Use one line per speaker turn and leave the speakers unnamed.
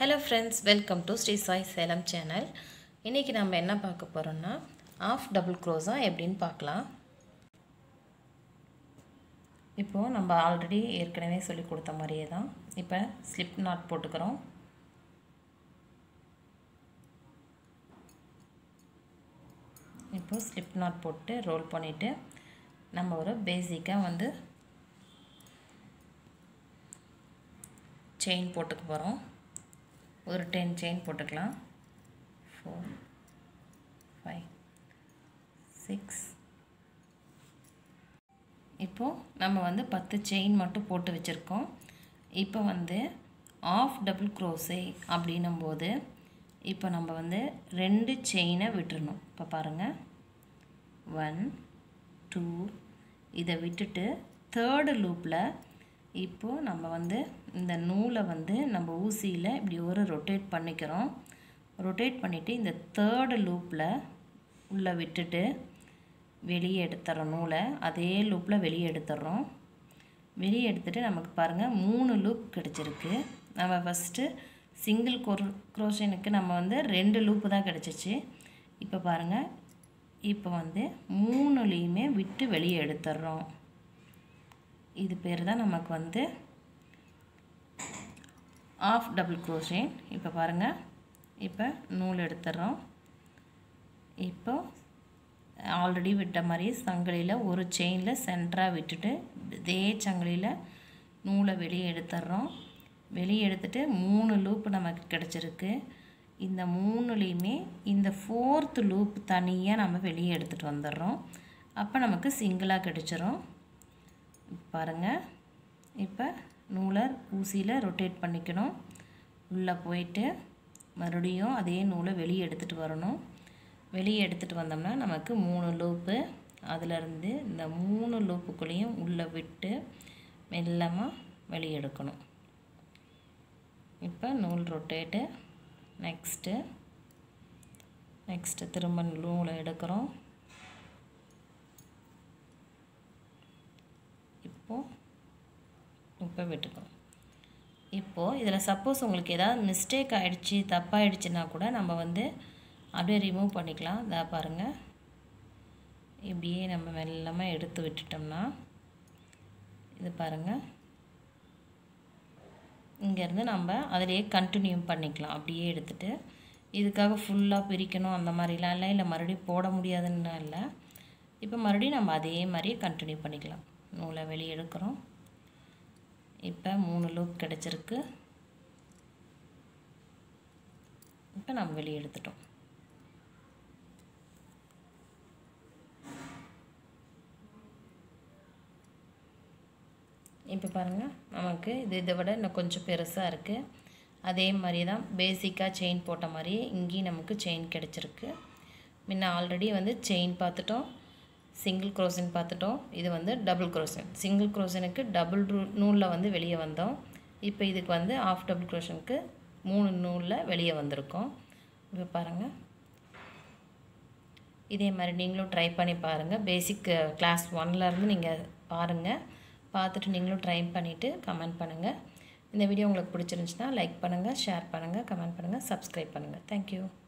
hello friends welcome to Sri Sai Salem channel இன்றைக்கி நம்ம என்ன பார்க்க போகிறோம்னா ஆஃப் டபுள் க்ரோஸாக எப்படின்னு பார்க்கலாம் இப்போது நம்ம ஆல்ரெடி ஏற்கனவே சொல்லி கொடுத்த மாதிரியே தான் இப்போ ஸ்லிப் நாட் போட்டுக்கிறோம் இப்போ ஸ்லிப் நாட் போட்டு ரோல் பண்ணிவிட்டு நம்ம ஒரு பேசிக்காக வந்து செயின் போட்டுக்க போகிறோம் ஒரு டென் செயின் போட்டுக்கலாம் ஃபோர் ஃபைவ் சிக்ஸ் இப்போது நம்ம வந்து பத்து செயின் மட்டும் போட்டு வச்சுருக்கோம் இப்போ வந்து ஆஃப் டபுள் க்ரோஸே அப்படின்னும் போது இப்போ நம்ம வந்து ரெண்டு செயினை விட்டுறணும் இப்போ பாருங்கள் ஒன் டூ இதை விட்டுட்டு தேர்டு லூப்பில் இப்போது நம்ம வந்து இந்த நூலை வந்து நம்ம ஊசியில் இப்படி ஒரு ரொட்டேட் பண்ணிக்கிறோம் ரொட்டேட் பண்ணிவிட்டு இந்த தேர்டு லூப்பில் உள்ளே விட்டுட்டு வெளியே எடுத்துறோம் நூலை அதே லூப்பில் வெளியே எடுத்துடுறோம் வெளியே எடுத்துகிட்டு நமக்கு பாருங்கள் மூணு லூப் கிடச்சிருக்கு நம்ம ஃபஸ்ட்டு சிங்கிள் கொர் க்ரோஷனுக்கு நம்ம வந்து ரெண்டு லூப்பு தான் கிடச்சிச்சு இப்போ பாருங்கள் இப்போ வந்து மூணுலேயுமே விட்டு வெளியே எடுத்துடுறோம் இது பேர் தான் நமக்கு வந்து ஆஃப் டபுள் க்ரோஷன் இப்போ பாருங்கள் இப்போ நூல் எடுத்துடுறோம் இப்போ ஆல்ரெடி விட்ட மாதிரி சங்கிலியில் ஒரு செயினில் சென்டராக விட்டுட்டு இதே சங்கிலியில் நூலை வெளியே எடுத்துடுறோம் வெளியே எடுத்துட்டு மூணு லூப் நமக்கு கிடச்சிருக்கு இந்த மூணுலேயுமே இந்த ஃபோர்த்து லூப் தனியாக நம்ம வெளியே எடுத்துகிட்டு வந்துடுறோம் அப்போ நமக்கு சிங்கிளாக கிடச்சிரும் பாருங்கள் இப்போ நூலை ஊசியில் ரொட்டேட் பண்ணிக்கணும் உள்ளே போயிட்டு மறுபடியும் அதே நூலை வெளியே எடுத்துகிட்டு வரணும் வெளியே எடுத்துகிட்டு வந்தோம்னா நமக்கு மூணு லூப்பு அதிலருந்து இந்த மூணு லூப்புக்குள்ளேயும் உள்ளே விட்டு மெல்லமாக வெளியே எடுக்கணும் இப்போ நூல் ரொட்டேட்டு நெக்ஸ்ட்டு நெக்ஸ்ட்டு திரும்ப நூலை எடுக்கிறோம் இப்போது இப்போ விட்டுக்கணும் இப்போது இதில் சப்போஸ் உங்களுக்கு ஏதாவது மிஸ்டேக் ஆகிடுச்சி தப்பாகிடுச்சுன்னா கூட நம்ம வந்து அப்படியே ரிமூவ் பண்ணிக்கலாம் இதா பாருங்கள் இப்படியே நம்ம மெல்லமாக எடுத்து விட்டுட்டோம்னா இது பாருங்கள் இங்கேருந்து நம்ம அதிலேயே கண்டினியூ பண்ணிக்கலாம் அப்படியே எடுத்துகிட்டு இதுக்காக ஃபுல்லாக பிரிக்கணும் அந்த மாதிரிலாம் இல்லை இல்லை மறுபடியும் போட முடியாதுன்னு இல்லை இப்போ மறுபடியும் நம்ம அதே மாதிரியே கண்டினியூ பண்ணிக்கலாம் நூலை வெளியே எடுக்கிறோம் இப்போ மூணு லூப் கிடச்சிருக்கு இப்போ நம்ம வெளியே எடுத்துட்டோம் இப்போ பாருங்கள் நமக்கு இது இதை விட இன்னும் கொஞ்சம் பெருசாக இருக்குது அதே மாதிரி தான் பேசிக்காக செயின் போட்ட மாதிரி இங்கேயும் நமக்கு செயின் கிடச்சிருக்கு முன்ன ஆல்ரெடி வந்து செயின் பார்த்துட்டோம் சிங்கிள் க்ரோசன் பார்த்துட்டோம் இது வந்து டபுள் க்ரோசன் சிங்கிள் க்ரோசனுக்கு டபுள் ரூ நூலில் வந்து வெளியே வந்தோம் இப்போ இதுக்கு வந்து ஆஃப் டபுள் க்ரோஷனுக்கு மூணு நூலில் வெளியே வந்திருக்கோம் இப்போ பாருங்கள் இதே மாதிரி நீங்களும் ட்ரை பண்ணி பாருங்கள் பேசிக் கிளாஸ் ஒன்லேருந்து நீங்கள் பாருங்கள் பார்த்துட்டு நீங்களும் ட்ரை பண்ணிவிட்டு கமெண்ட் பண்ணுங்கள் இந்த வீடியோ உங்களுக்கு பிடிச்சிருந்துச்சுன்னா லைக் பண்ணுங்கள் ஷேர் பண்ணுங்கள் கமெண்ட் பண்ணுங்கள் சப்ஸ்கிரைப் பண்ணுங்கள் தேங்க்யூ